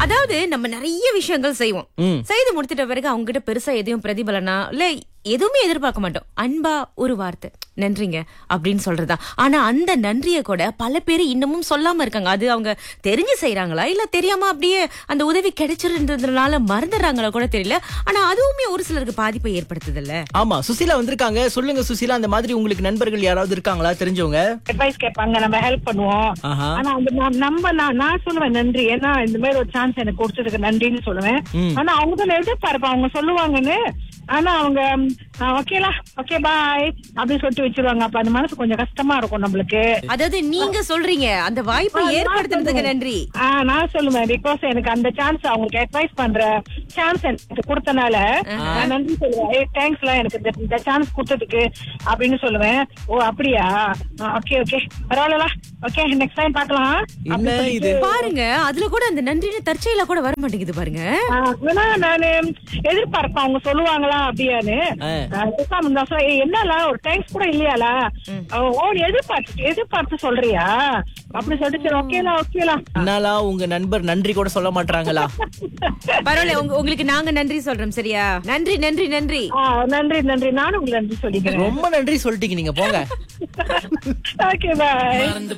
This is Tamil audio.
அதாவது நம்ம நிறைய விஷயங்கள் செய்வோம் ம். செய்து முடிச்சிட்ட பிறகு அவங்க கிட்ட பெருசா எதையும் பிரதிபலனா இல்ல எதுவுமே எதிர்பார்க்க மாட்டோம் அன்பா ஒரு வார்த்தை நன்றிங்க அப்படின்னு சொல்றதா ஆனா அந்த நன்றிய கூட பல பேர் இன்னமும் சொல்லாம இருக்காங்க அது அவங்க தெரிஞ்சு செய்றாங்களா இல்ல தெரியாம அப்படியே அந்த உதவி கிடைச்சிருந்ததுனால மறந்துடுறாங்களா கூட தெரியல ஆனா அதுவுமே ஒரு சிலருக்கு பாதிப்பை ஏற்படுத்துது இல்ல ஆமா சுசீலா வந்திருக்காங்க சொல்லுங்க சுசீலா அந்த மாதிரி உங்களுக்கு நண்பர்கள் யாராவது இருக்காங்களா தெரிஞ்சவங்க அட்வைஸ் கேட்பாங்க நம்ம ஹெல்ப் பண்ணுவோம் ஆஹா. ஆனா அந்த ந- நம்ம நான் நான் சொல்லுவேன் நன்றி ஏன்னா இந்த மாதிரி ஒரு சான்ஸ் எனக்கு கொடுத்ததுக்கு நன்றின்னு சொல்லுவேன் ம். ஆனா அவங்க தான் எதிர்பார்ப்பேன் அவங்க சொல்லுவாங்கன்னு ஆனா அவங்க ஓகேலா ஓகே பாய் அப்படின்னு சொல்லிட்டு வச்சிருவாங்க அப்ப அந்த மனசு கொஞ்சம் கஷ்டமா இருக்கும் நம்மளுக்கு அதாவது நீங்க சொல்றீங்க அந்த வாய்ப்பை ஆ, நான் ஏற்படுத்துறதுக்கு சொல்லுவேன். நன்றி ஆ, நான் சொல்லுவேன் பிகாஸ் எனக்கு அந்த சான்ஸ் அவங்களுக்கு அட்வைஸ் பண்ற சான்ஸ் எனக்கு கொடுத்தனால நான் நன்றி சொல்லுவேன் ஏ தேங்க்ஸ் எல்லாம் எனக்கு இந்த- இந்த சான்ஸ் கொடுத்ததுக்கு அப்படின்னு சொல்லுவேன் ஓ அப்படியா ஓகே ஓகே பரவாயில்ல ஓகே நெக்ஸ்ட் டைம் பார்க்கலாம் என்ன இது பாருங்க அதுல கூட அந்த நன்றின்னு தற்செயலா கூட வர மாட்டேங்குது பாருங்க ஆனா நானு எதிர்பார்ப்பேன் அவங்க சொல்லுவாங்களா அப்படியான்னு ஆ. நான் பேசாம இருந்தா சொல்ல, "ஏய், என்னலா ஒரு தேங்க்ஸ் கூட இல்லையாலா ஓ நீ எதிர்பார்த்து எதிர்பார்த்து சொல்றியா அப்படி சொல்லிட்டு சரி ஓகேலா ஓகேலா என்னாலா உங்க நண்பர் நன்றி கூட சொல்ல மாட்டாங்களா பரவாயில்ல உங்க- உங்களுக்கு நாங்க நன்றி சொல்றோம் சரியா நன்றி நன்றி நன்றி ஆ, நன்றி நன்றி நானும் உங்களுக்கு நன்றி சொல்லிக்கிறேன் ரொம்ப நன்றி சொல்லிட்டீங்க நீங்க போங்க ஓகே பாய் மறந்து